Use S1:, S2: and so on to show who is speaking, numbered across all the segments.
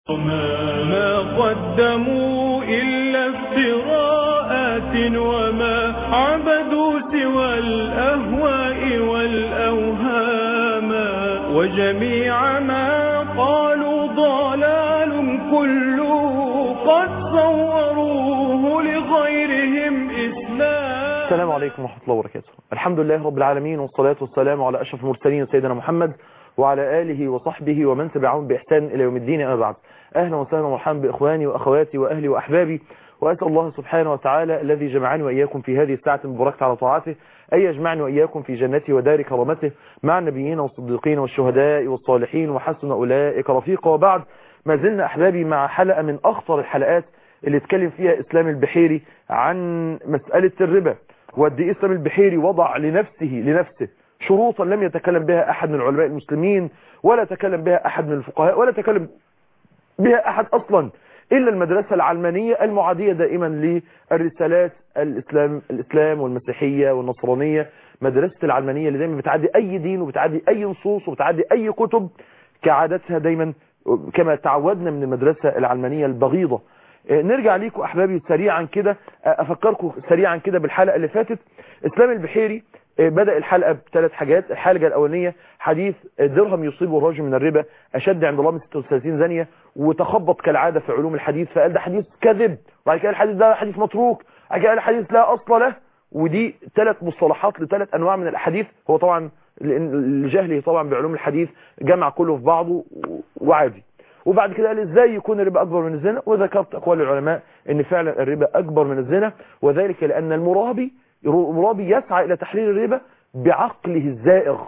S1: ما قدموا إلا افتراءات وما عبدوا سوى الأهواء والأوهام وجميع ما قالوا ضلال كله قد صوروه لغيرهم إسلام
S2: السلام عليكم ورحمة الله وبركاته الحمد لله رب العالمين والصلاة والسلام على أشرف المرسلين سيدنا محمد وعلى آله وصحبه ومن تبعهم بإحسان إلى يوم الدين أما بعد أهلا وسهلا ومرحبا بإخواني وأخواتي وأهلي وأحبابي وأسأل الله سبحانه وتعالى الذي جمعني وإياكم في هذه الساعة المباركة على طاعته أن يجمعني وإياكم في جنته ودار كرامته مع النبيين والصديقين والشهداء والصالحين وحسن أولئك رفيقا وبعد ما زلنا أحبابي مع حلقة من أخطر الحلقات اللي اتكلم فيها إسلام البحيري عن مسألة الربا وقد ايه إسلام البحيري وضع لنفسه لنفسه شروطا لم يتكلم بها أحد من علماء المسلمين ولا تكلم بها أحد من الفقهاء ولا تكلم بها أحد أصلا إلا المدرسة العلمانية المعادية دائما للرسالات الإسلام, الإسلام والمسيحية والنصرانية مدرسة العلمانية اللي دايما بتعدي أي دين وبتعدي أي نصوص وبتعدي أي كتب كعادتها دايما كما تعودنا من المدرسة العلمانية البغيضة نرجع ليكم أحبابي سريعا كده أفكركم سريعا كده بالحلقة اللي فاتت إسلام البحيري بدأ الحلقة بثلاث حاجات الحلقة الأولانية حديث درهم يصيبه الرجل من الربا أشد عند الله من 36 زانية وتخبط كالعادة في علوم الحديث فقال ده حديث كذب وبعد كده الحديث ده حديث متروك بعد كده الحديث لا أصل له ودي ثلاث مصطلحات لثلاث أنواع من الأحاديث هو طبعا لجهله طبعا بعلوم الحديث جمع كله في بعضه وعادي وبعد كده قال ازاي يكون الربا اكبر من الزنا وذكرت اقوال العلماء ان فعلا الربا اكبر من الزنا وذلك لان المرابي المرابي يسعى الى تحرير الربا بعقله الزائغ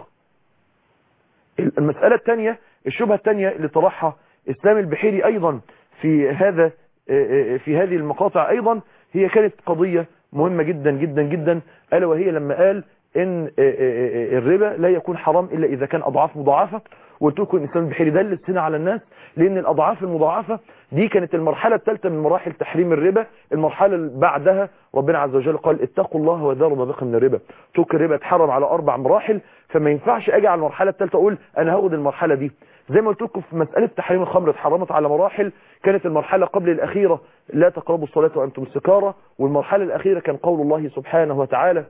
S2: المسألة الثانية الشبهة الثانية اللي طرحها اسلام البحيري ايضا في هذا في هذه المقاطع ايضا هي كانت قضية مهمة جدا جدا جدا الا وهي لما قال ان الربا لا يكون حرام الا اذا كان اضعاف مضاعفة وقلت لكم ان الاسلام البحيري دلس هنا على الناس لان الاضعاف المضاعفة دي كانت المرحلة الثالثة من مراحل تحريم الربا المرحلة اللي بعدها ربنا عز وجل قال اتقوا الله وذروا ما بقي من الربا توك الربا اتحرم على اربع مراحل فما ينفعش اجي على المرحلة الثالثة اقول انا هاخد المرحلة دي زي ما قلت لكم في مسألة تحريم الخمر اتحرمت على مراحل كانت المرحلة قبل الأخيرة لا تقربوا الصلاة وأنتم سكارى والمرحلة الأخيرة كان قول الله سبحانه وتعالى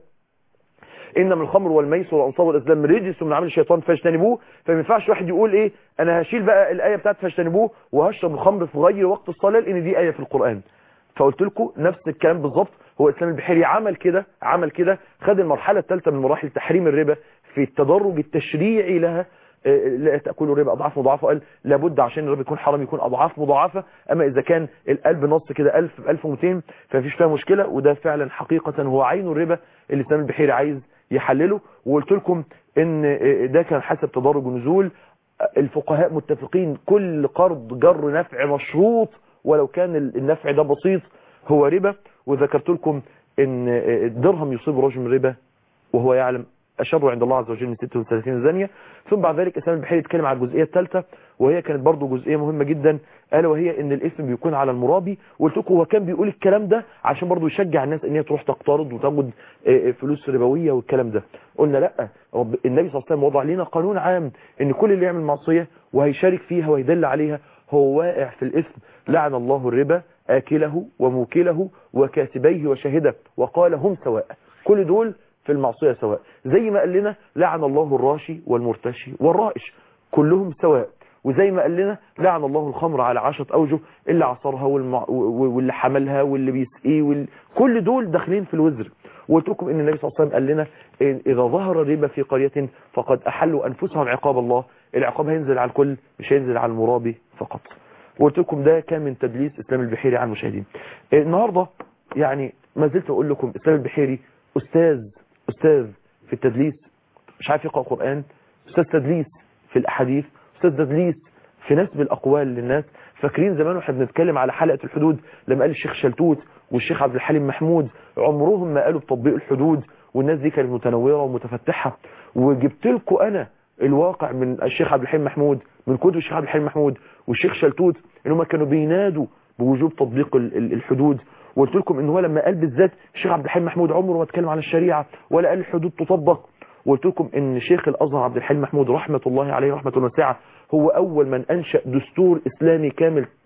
S2: انما الخمر والميسر والانصاب والازلام رجس من عمل الشيطان فاجتنبوه فما ينفعش واحد يقول ايه انا هشيل بقى الايه بتاعت فاجتنبوه وهشرب الخمر في غير وقت الصلاه لان دي ايه في القران فقلت لكم نفس الكلام بالظبط هو اسلام البحيري عمل كده عمل كده خد المرحله الثالثه من مراحل تحريم الربا في التدرج التشريعي لها لا تاكلوا الربا اضعاف مضاعفه قال لابد عشان الربا يكون حرام يكون اضعاف مضاعفه اما اذا كان القلب نص كده 1000 ب 1200 فمفيش فيها مشكله وده فعلا حقيقه هو عين الربا اللي اسلام البحيري عايز يحلله وقلت لكم ان ده كان حسب تدرج ونزول الفقهاء متفقين كل قرض جر نفع مشروط ولو كان النفع ده بسيط هو ربا وذكرت لكم ان الدرهم يصيب رجل من ربا وهو يعلم أشر عند الله عز وجل من 36 زانية ثم بعد ذلك إسلام البحيري يتكلم على الجزئية الثالثة وهي كانت برضو جزئية مهمة جدا ألا وهي إن الاسم بيكون على المرابي وقلت لكم هو كان بيقول الكلام ده عشان برضو يشجع الناس إن هي تروح تقترض وتاخد فلوس ربوية والكلام ده قلنا لا رب النبي صلى الله عليه وسلم وضع لنا قانون عام إن كل اللي يعمل معصية وهيشارك فيها ويدل عليها هو واقع في الاسم لعن الله الربا آكله وموكله وكاتبيه وشاهده وقال هم سواء كل دول في المعصية سواء زي ما قال لنا لعن الله الراشي والمرتشي والرائش كلهم سواء وزي ما قال لنا لعن الله الخمر على عشرة أوجه اللي عصرها والمع... واللي حملها واللي بيسقيه وال... كل دول داخلين في الوزر وقلت لكم ان النبي صلى الله عليه وسلم قال لنا اذا ظهر الربا في قرية فقد احلوا انفسهم عقاب الله العقاب هينزل على الكل مش هينزل على المرابي فقط وقلت لكم ده كان من تدليس اسلام البحيري على المشاهدين النهاردة يعني ما زلت اقول لكم اسلام البحيري استاذ استاذ في التدليس مش عارف يقرأ قرآن استاذ تدليس في الاحاديث استاذ تدليس في نسب الاقوال للناس فاكرين زمان واحنا بنتكلم على حلقة الحدود لما قال الشيخ شلتوت والشيخ عبد الحليم محمود عمرهم ما قالوا بتطبيق الحدود والناس دي كانت متنورة ومتفتحة وجبت لكم انا الواقع من الشيخ عبد الحليم محمود من كتب الشيخ عبد الحليم محمود والشيخ شلتوت ان هم كانوا بينادوا بوجوب تطبيق الحدود وقلت لكم ان هو لما قال بالذات الشيخ عبد الحليم محمود عمره ما اتكلم عن الشريعة ولا قال الحدود تطبق وقلت لكم ان شيخ الازهر عبد الحليم محمود رحمة الله عليه رحمة واسعة هو اول من انشأ دستور اسلامي كامل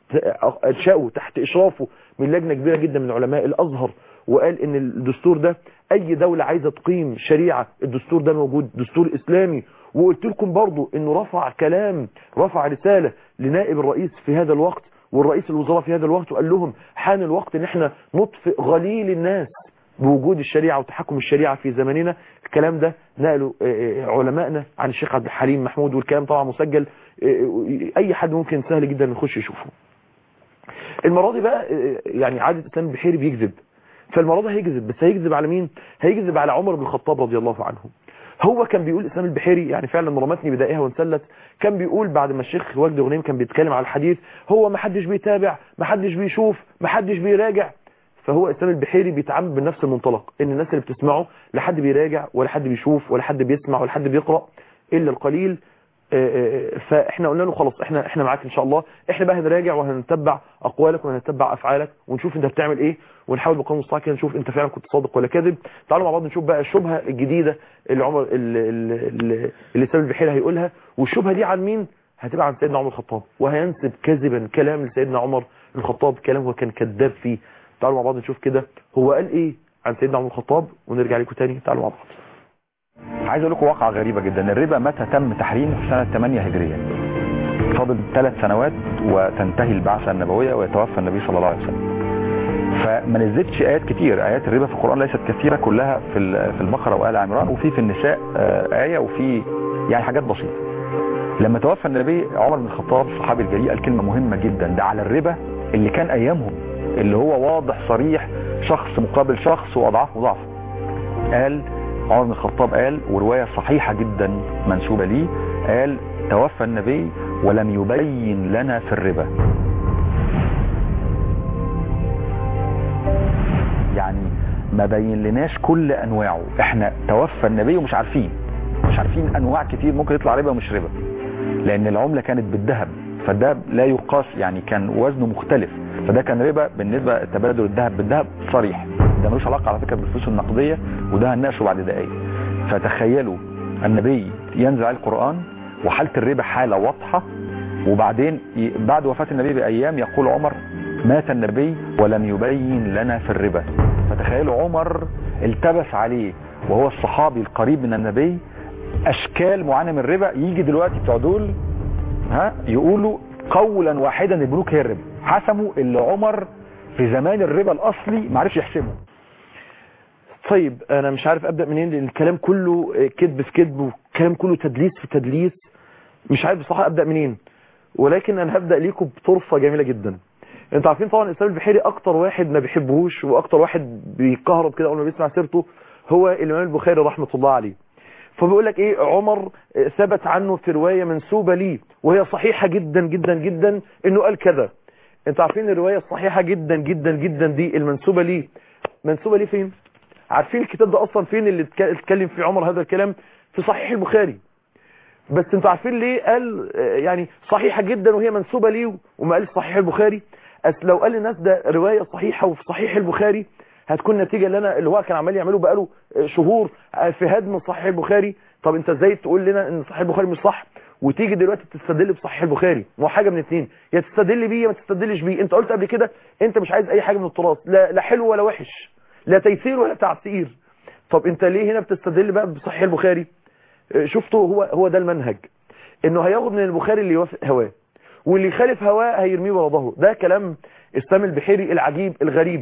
S2: انشأوا تحت اشرافه من لجنة كبيرة جدا من علماء الازهر وقال ان الدستور ده اي دولة عايزة تقيم شريعة الدستور ده موجود دستور اسلامي وقلت لكم برضو انه رفع كلام رفع رسالة لنائب الرئيس في هذا الوقت والرئيس الوزراء في هذا الوقت وقال لهم حان الوقت ان احنا نطفئ غليل الناس بوجود الشريعة وتحكم الشريعة في زماننا الكلام ده نقله علمائنا عن الشيخ عبد الحليم محمود والكلام طبعا مسجل اي حد ممكن سهل جدا يخش يشوفه المرة دي بقى يعني عادة اسلام البحيري بيكذب فالمرة دي هيكذب بس هيكذب على مين هيكذب على عمر بن الخطاب رضي الله عنه هو كان بيقول اسلام البحيري يعني فعلا رمتني بدائها وانسلت كان بيقول بعد ما الشيخ وجد غنيم كان بيتكلم على الحديث هو ما حدش بيتابع ما حدش بيشوف ما حدش بيراجع فهو اسلام البحيري بيتعامل بنفس المنطلق ان الناس اللي بتسمعه لا حد بيراجع ولا حد بيشوف ولا حد بيسمع ولا حد بيقرأ الا القليل فاحنا قلنا له خلاص احنا احنا معاك ان شاء الله احنا بقى هنراجع وهنتبع اقوالك وهنتبع افعالك ونشوف انت بتعمل ايه ونحاول بقانون المستطاع كده نشوف انت فعلا كنت صادق ولا كاذب تعالوا مع بعض نشوف بقى الشبهه الجديده اللي عمر اللي, اللي, اللي سامي البحيري هيقولها والشبهه دي عن مين هتبقى عن سيدنا عمر الخطاب وهينسب كذبا كلام لسيدنا عمر الخطاب كلام هو كان كذاب فيه تعالوا مع بعض نشوف كده هو قال ايه عن سيدنا عمر الخطاب ونرجع لكم تاني تعالوا مع بعض
S3: عايز اقول لكم واقعه غريبه جدا الربا متى تم تحريمه في سنه 8 هجريه فاضل ثلاث سنوات وتنتهي البعثه النبويه ويتوفى النبي صلى الله عليه وسلم فما نزلتش ايات كتير ايات الربا في القران ليست كثيره كلها في في البقره وال عمران وفي في النساء ايه وفي يعني حاجات بسيطه لما توفى النبي عمر بن الخطاب الصحابي الجليل قال كلمه مهمه جدا ده على الربا اللي كان ايامهم اللي هو واضح صريح شخص مقابل شخص واضعاف مضاعفه قال عمر بن الخطاب قال ورواية صحيحة جدا منسوبة ليه قال توفى النبي ولم يبين لنا في الربا يعني ما بين لناش كل انواعه احنا توفى النبي ومش عارفين مش عارفين انواع كتير ممكن يطلع ربا ومش ربا لان العملة كانت بالذهب فالذهب لا يقاس يعني كان وزنه مختلف فده كان ربا بالنسبة تبادل الذهب بالذهب صريح ده ملوش علاقة على فكرة بالفلوس النقدية وده هنناقشه بعد دقايق فتخيلوا النبي ينزل عليه القرآن وحالة الربا حالة واضحة وبعدين بعد وفاة النبي بأيام يقول عمر مات النبي ولم يبين لنا في الربا فتخيلوا عمر التبس عليه وهو الصحابي القريب من النبي اشكال معينة من الربا يجي دلوقتي بتوع دول ها يقولوا قولا واحدا البنوك هي الربا حسموا اللي عمر في زمان الربا الاصلي ما عرفش يحسمه
S2: طيب انا مش عارف ابدا منين لان الكلام كله كذب في كذب والكلام كله تدليس في تدليس مش عارف بصراحه ابدا منين ولكن انا هبدا ليكم بطرفه جميله جدا انتوا عارفين طبعا الاسلام البحيري اكتر واحد ما بيحبهوش واكتر واحد بيكهرب كده اول ما بيسمع سيرته هو الامام البخاري رحمه الله عليه فبيقول لك ايه عمر ثبت عنه في روايه منسوبه ليه وهي صحيحه جدا جدا جدا انه قال كذا انتوا عارفين الروايه الصحيحه جدا جدا جدا دي المنسوبه ليه منسوبه ليه فين عارفين الكتاب ده اصلا فين اللي اتكلم فيه عمر هذا الكلام في صحيح البخاري بس انتوا عارفين ليه قال يعني صحيحة جدا وهي منسوبة ليه وما قال صحيح البخاري أصل لو قال للناس ده رواية صحيحة وفي صحيح البخاري هتكون نتيجة اللي انا اللي هو كان عمال يعمله بقاله شهور في هدم صحيح البخاري طب انت ازاي تقول لنا ان صحيح البخاري مش صح وتيجي دلوقتي تستدل بصحيح البخاري ما هو حاجه من اتنين يا تستدل بيه يا ما تستدلش بيه انت قلت قبل كده انت مش عايز اي حاجه من التراث لا لا حلو ولا وحش لا تيسير ولا تعسير طب انت ليه هنا بتستدل بقى بصحيح البخاري شفتوا هو هو ده المنهج انه هياخد من البخاري اللي يوافق هواه واللي يخالف هواه هيرميه ورا ظهره ده كلام اسلام البحيري العجيب الغريب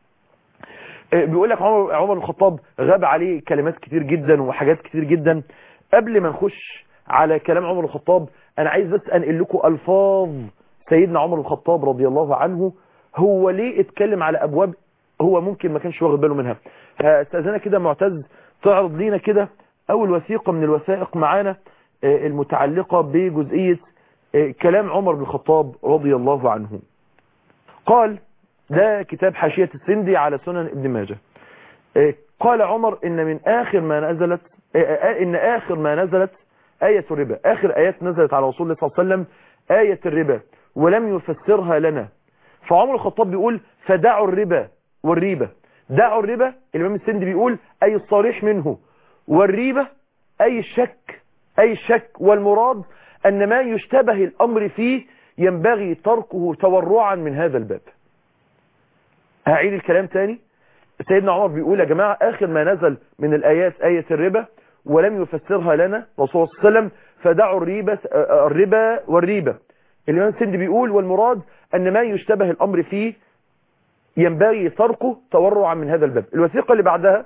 S2: بيقول لك عمر عمر الخطاب غاب عليه كلمات كتير جدا وحاجات كتير جدا قبل ما نخش على كلام عمر الخطاب انا عايز بس انقل لكم الفاظ سيدنا عمر الخطاب رضي الله عنه هو ليه اتكلم على ابواب هو ممكن ما كانش واخد باله منها هستاذنك كده معتز تعرض لينا كده اول وثيقه من الوثائق معانا المتعلقه بجزئيه كلام عمر بن الخطاب رضي الله عنه قال ده كتاب حاشية السندي على سنن ابن ماجه قال عمر ان من اخر ما نزلت ان اخر ما نزلت آية الربا اخر ايات نزلت على رسول الله صلى الله عليه وسلم آية الربا ولم يفسرها لنا فعمر الخطاب بيقول فدعوا الربا والريبة دعوا الربا الامام السندي بيقول اي الصريح منه والريبة اي الشك اي الشك والمراد ان ما يشتبه الامر فيه ينبغي تركه تورعا من هذا الباب هعيد الكلام تاني سيدنا عمر بيقول يا جماعة آخر ما نزل من الآيات آية الربا ولم يفسرها لنا رسول الله صلى الله عليه وسلم فدعوا الريبة الربا والريبة الإمام السندي بيقول والمراد أن ما يشتبه الأمر فيه ينبغي تركه تورعا من هذا الباب الوثيقة اللي بعدها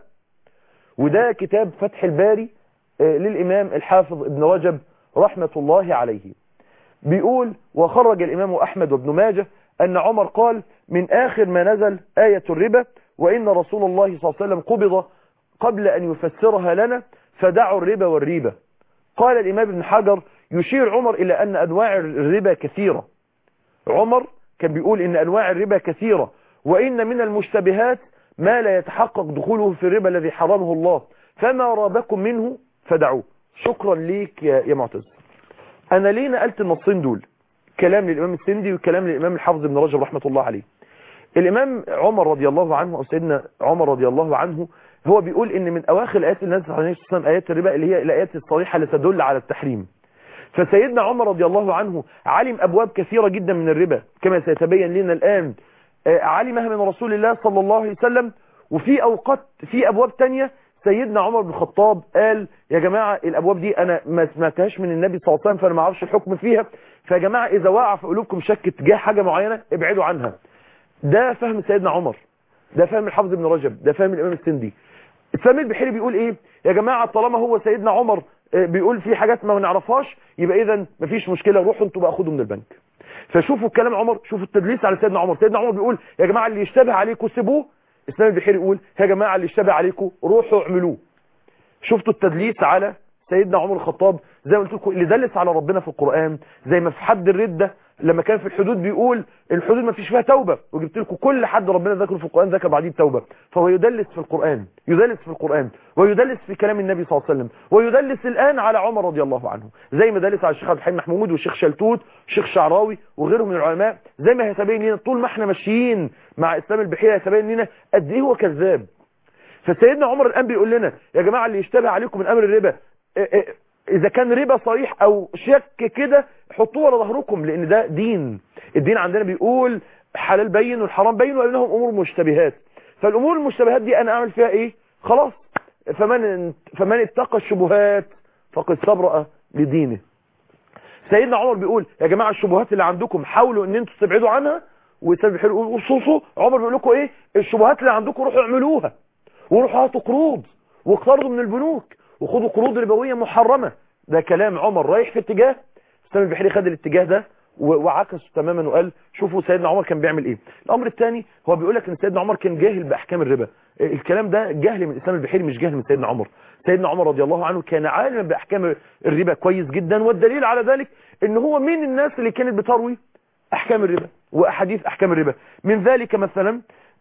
S2: وده كتاب فتح الباري للإمام الحافظ ابن رجب رحمة الله عليه بيقول وخرج الإمام أحمد وابن ماجه أن عمر قال من آخر ما نزل آية الربا وإن رسول الله صلى الله عليه وسلم قبض قبل أن يفسرها لنا فدعوا الربا والريبة قال الإمام ابن حجر يشير عمر إلى أن أنواع الربا كثيرة عمر كان بيقول إن أنواع الربا كثيرة وإن من المشتبهات ما لا يتحقق دخوله في الربا الذي حرمه الله فما رابكم منه فدعوه شكرا ليك يا, يا معتز أنا ليه نقلت النصين دول كلام للإمام السندي وكلام للإمام الحافظ ابن رجب رحمة الله عليه الإمام عمر رضي الله عنه أو سيدنا عمر رضي الله عنه هو بيقول إن من أواخر الآيات اللي نزلت عليه السلام آيات الربا اللي هي الآيات الصريحة اللي تدل على التحريم فسيدنا عمر رضي الله عنه علم أبواب كثيرة جدا من الربا كما سيتبين لنا الآن علمها من رسول الله صلى الله عليه وسلم وفي أوقات في أبواب تانية سيدنا عمر بن الخطاب قال يا جماعة الأبواب دي أنا ما سمعتهاش من النبي صلى الله عليه وسلم فأنا ما اعرفش الحكم فيها فيا جماعة إذا وقع في قلوبكم شك تجاه حاجة معينة ابعدوا عنها ده فهم سيدنا عمر ده فهم الحافظ ابن رجب ده فهم الإمام السندي الفهم البحيري بيقول إيه يا جماعة طالما هو سيدنا عمر بيقول في حاجات ما نعرفهاش يبقى إذا مفيش مشكلة روحوا انتوا بقى خدوا من البنك فشوفوا كلام عمر شوفوا التدليس على سيدنا عمر سيدنا عمر بيقول يا جماعة اللي يشتبه عليكم سيبوه اسلام البحيري يقول يا جماعة اللي يشتبه عليكم روحوا اعملوه شفتوا التدليس على سيدنا عمر الخطاب زي ما قلت لكم اللي دلس على ربنا في القرآن زي ما في حد الردة لما كان في الحدود بيقول الحدود ما فيش فيها توبة وجبت لكم كل حد ربنا ذكره في القرآن ذكر بعديه التوبة فهو يدلس في القرآن يدلس في القرآن ويدلس في كلام النبي صلى الله عليه وسلم ويدلس الآن على عمر رضي الله عنه زي ما دلس على الشيخ عبد الحليم محمود والشيخ شلتوت والشيخ شعراوي وغيرهم من العلماء زي ما هيتبين لنا طول ما احنا ماشيين مع اسلام البحيري هيتبين لنا قد ايه هو كذاب فسيدنا عمر الآن بيقول لنا يا جماعة اللي يشتبه عليكم من أمر الربا إذا كان ربا صريح أو شك كده حطوه ورا ظهركم لأن ده دين الدين عندنا بيقول حلال بين والحرام بين وبينهم أمور مشتبهات فالأمور المشتبهات دي أنا أعمل فيها إيه خلاص فمن, فمن اتقى الشبهات فقد استبرأ لدينه سيدنا عمر بيقول يا جماعة الشبهات اللي عندكم حاولوا ان انتوا تبعدوا عنها وسيدنا بيقول وصوصوا عمر بيقول لكم ايه الشبهات اللي عندكم روحوا اعملوها وروحوا هاتوا قروض واقترضوا من البنوك وخدوا قروض ربوية محرمة ده كلام عمر رايح في اتجاه سامي البحري خد الاتجاه ده وعكسه تماما وقال شوفوا سيدنا عمر كان بيعمل ايه الامر الثاني هو بيقول لك ان سيدنا عمر كان جاهل باحكام الربا الكلام ده جهل من اسلام البحيري مش جهل من سيدنا عمر سيدنا عمر رضي الله عنه كان عالما باحكام الربا كويس جدا والدليل على ذلك ان هو من الناس اللي كانت بتروي احكام الربا واحاديث احكام الربا من ذلك مثلا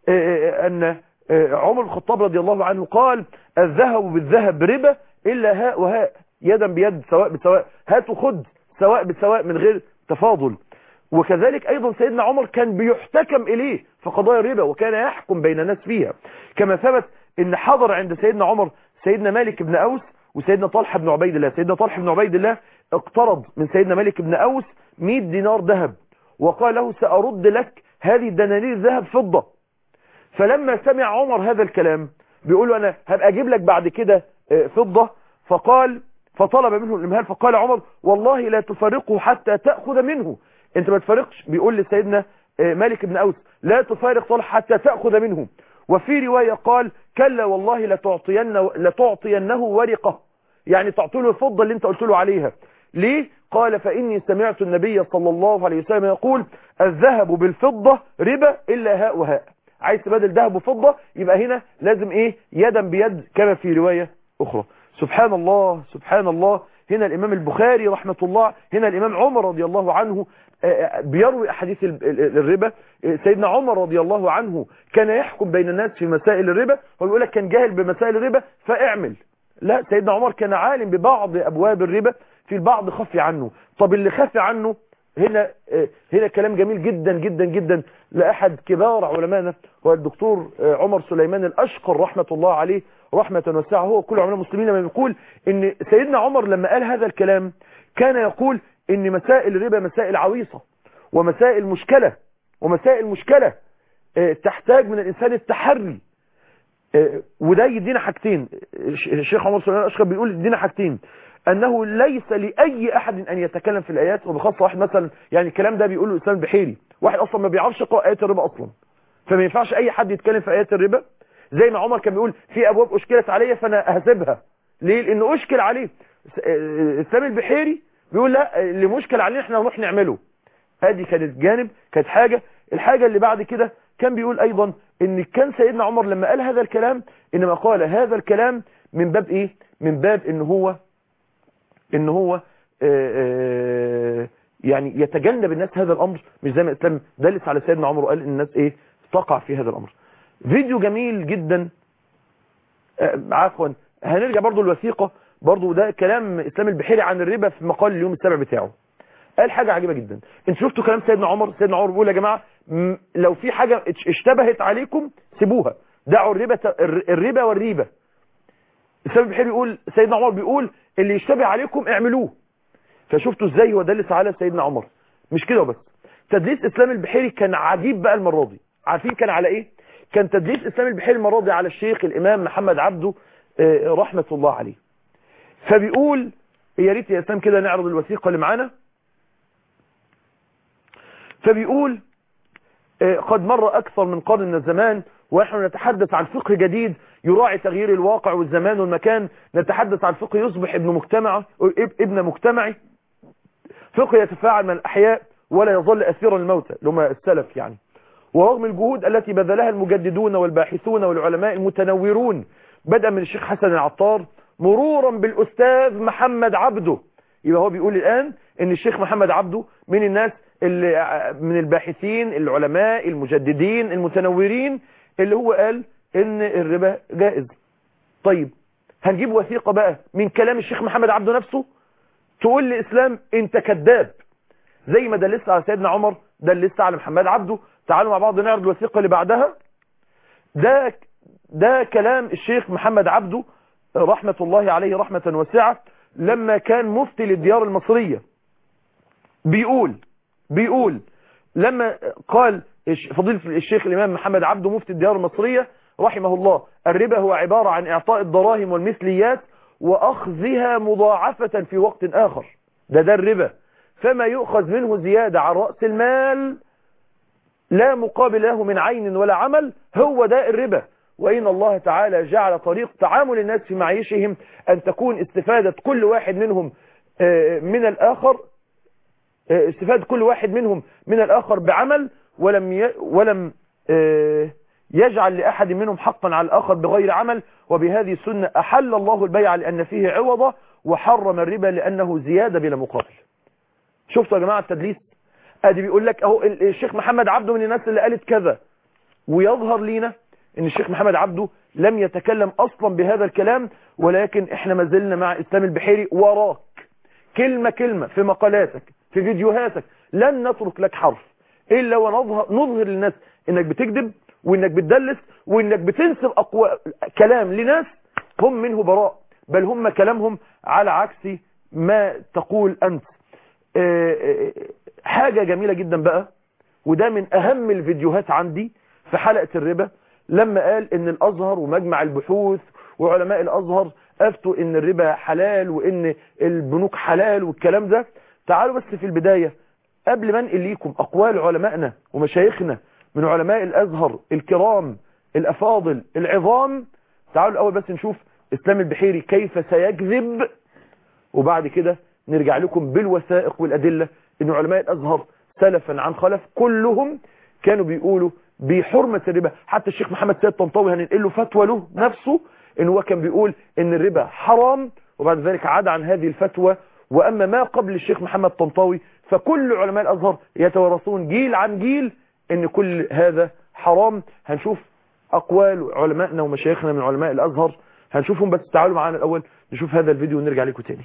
S2: ان عمر الخطاب رضي الله عنه قال الذهب بالذهب ربا إلا هاء وهاء يدا بيد سواء بسواء هات وخد سواء بسواء من غير تفاضل وكذلك أيضا سيدنا عمر كان بيحتكم إليه في قضايا الربا وكان يحكم بين الناس فيها كما ثبت ان حضر عند سيدنا عمر سيدنا مالك بن أوس وسيدنا طلحة بن عبيد الله سيدنا طلحة بن عبيد الله اقترض من سيدنا مالك بن أوس 100 دينار ذهب وقال له سأرد لك هذه الدنانير ذهب فضة فلما سمع عمر هذا الكلام بيقول له أنا هبقى أجيب لك بعد كده فضة فقال فطلب منه الإمهال فقال عمر والله لا تفارقه حتى تأخذ منه انت ما تفارقش بيقول لسيدنا مالك بن أوس لا تفارق طلحة حتى تأخذ منه وفي رواية قال كلا والله لتعطين لتعطينه ورقة يعني تعطي له الفضة اللي انت قلت له عليها ليه قال فإني سمعت النبي صلى الله عليه وسلم يقول الذهب بالفضة ربا إلا هاء وهاء عايز تبادل ذهب وفضة يبقى هنا لازم ايه يدا بيد كما في رواية اخرى سبحان الله سبحان الله هنا الامام البخاري رحمة الله هنا الامام عمر رضي الله عنه بيروي احاديث الربا سيدنا عمر رضي الله عنه كان يحكم بين الناس في مسائل الربا هو بيقول لك كان جاهل بمسائل الربا فاعمل لا سيدنا عمر كان عالم ببعض ابواب الربا في البعض خفي عنه طب اللي خفي عنه هنا هنا كلام جميل جدا جدا جدا لأحد كبار علمائنا هو الدكتور عمر سليمان الأشقر رحمة الله عليه رحمة واسعة هو كل علماء المسلمين لما يقول ان سيدنا عمر لما قال هذا الكلام كان يقول ان مسائل الربا مسائل عويصة ومسائل مشكلة ومسائل مشكلة آه، تحتاج من الإنسان التحري آه، وده يدينا حاجتين الش- الشيخ عمر سليمان الأشقر بيقول يدينا حاجتين أنه ليس لأي أحد أن يتكلم في الآيات وبخاصة واحد مثلا يعني الكلام ده بيقوله الإسلام البحيري واحد أصلا ما بيعرفش يقرأ آيات الربا أصلا فما ينفعش أي حد يتكلم في آيات الربا زي ما عمر كان بيقول في أبواب أشكلت عليا فأنا هسيبها ليه؟ لأنه أشكل عليه س- آه، الإسلام البحيري بيقول لا اللي مشكل علينا احنا نروح نعمله ادي كانت جانب كانت حاجة الحاجة اللي بعد كده كان بيقول ايضا ان كان سيدنا عمر لما قال هذا الكلام انما قال هذا الكلام من باب ايه من باب ان هو ان هو آه، آه، يعني يتجنب الناس هذا الامر مش زي ما الاسلام دلس على سيدنا عمر وقال ان الناس ايه تقع في هذا الامر فيديو جميل جدا آه، عفوا هنرجع برضو الوثيقة برضو ده كلام اسلام البحيري عن الربا في مقال اليوم السابع بتاعه قال حاجة عجيبة جدا انت شفتوا كلام سيدنا عمر سيدنا عمر بيقول يا جماعة م- لو في حاجة اتش- اشتبهت عليكم سيبوها دعوا الربا ت- الر- الربا والريبة السبب البحيري بيقول سيدنا عمر بيقول اللي يشتبه عليكم اعملوه فشفتوا ازاي هو دلس على سيدنا عمر مش كده بس تدليس اسلام البحيري كان عجيب بقى المرة دي عارفين كان على ايه كان تدليس اسلام البحيري المرة دي على الشيخ الامام محمد عبده آه، رحمة الله عليه فبيقول يا ريت يا اسلام كده نعرض الوثيقة اللي معانا فبيقول آه، قد مر أكثر من قرن من الزمان ونحن نتحدث عن فقه جديد يراعي تغيير الواقع والزمان والمكان نتحدث عن فقه يصبح ابن مجتمع ابن مجتمعي فقه يتفاعل مع الأحياء ولا يظل أثيرا الموتى اللي هم السلف يعني ورغم الجهود التي بذلها المجددون والباحثون والعلماء المتنورون بدءا من الشيخ حسن العطار مرورا بالأستاذ محمد عبده يبقى هو بيقول الآن ان الشيخ محمد عبده من الناس اللي من الباحثين العلماء المجددين المتنورين اللي هو قال ان الربا جائز طيب هنجيب وثيقة بقى من كلام الشيخ محمد عبده نفسه تقول لإسلام انت كذاب زي ما دلست على سيدنا عمر دلست على محمد عبده تعالوا مع بعض نعرض الوثيقة اللي بعدها ده ده كلام الشيخ محمد عبده رحمة الله عليه رحمة واسعة لما كان مفتي للديار المصرية بيقول بيقول لما قال الش- فضيلة الشيخ الإمام محمد عبده مفتي الديار المصرية رحمه الله الربا هو عبارة عن إعطاء الدراهم والمثليات وأخذها مضاعفة في وقت آخر ده ده الربا فما يؤخذ منه زيادة عن رأس المال لا مقابل له من عين ولا عمل هو ده الربا وإن الله تعالى جعل طريق تعامل الناس في معيشهم أن تكون استفادة كل واحد منهم آه، من الآخر آه، استفادة كل واحد منهم من الآخر بعمل ولم ي... ولم آه، يجعل لأحد منهم حقا على الآخر بغير عمل وبهذه السنة أحل الله البيع لأن فيه عوضة وحرم الربا لأنه زيادة بلا مقابل شفتوا يا جماعة التدليس ادي بيقول لك اهو ال- الشيخ محمد عبده من الناس اللي قالت كذا ويظهر لينا ان الشيخ محمد عبده لم يتكلم اصلا بهذا الكلام ولكن احنا ما زلنا مع اسلام البحيري وراك كلمة كلمة في مقالاتك في فيديوهاتك لن نترك لك حرف الا ونظهر نظهر للناس انك بتكذب وانك بتدلس وانك بتنسب أقوى كلام لناس هم منه براء بل هم كلامهم على عكس ما تقول انت آه، آه، حاجة جميلة جدا بقى وده من اهم الفيديوهات عندي في حلقة الربا لما قال ان الازهر ومجمع البحوث وعلماء الازهر افتوا ان الربا حلال وان البنوك حلال والكلام ده تعالوا بس في البداية قبل ما انقل ليكم اقوال علمائنا ومشايخنا من علماء الازهر الكرام الافاضل العظام تعالوا الاول بس نشوف اسلام البحيري كيف سيكذب وبعد كده نرجع لكم بالوثائق والأدلة ان علماء الأزهر سلفا عن خلف كلهم كانوا بيقولوا بحرمة الربا حتى الشيخ محمد سيد طنطاوي هننقل له فتوى له نفسه ان هو كان بيقول ان الربا حرام وبعد ذلك عاد عن هذه الفتوى واما ما قبل الشيخ محمد طنطاوي فكل علماء الازهر يتوارثون جيل عن جيل ان كل هذا حرام هنشوف اقوال علمائنا ومشايخنا من علماء الازهر هنشوفهم بس تعالوا معانا الاول نشوف هذا الفيديو ونرجع لكم تاني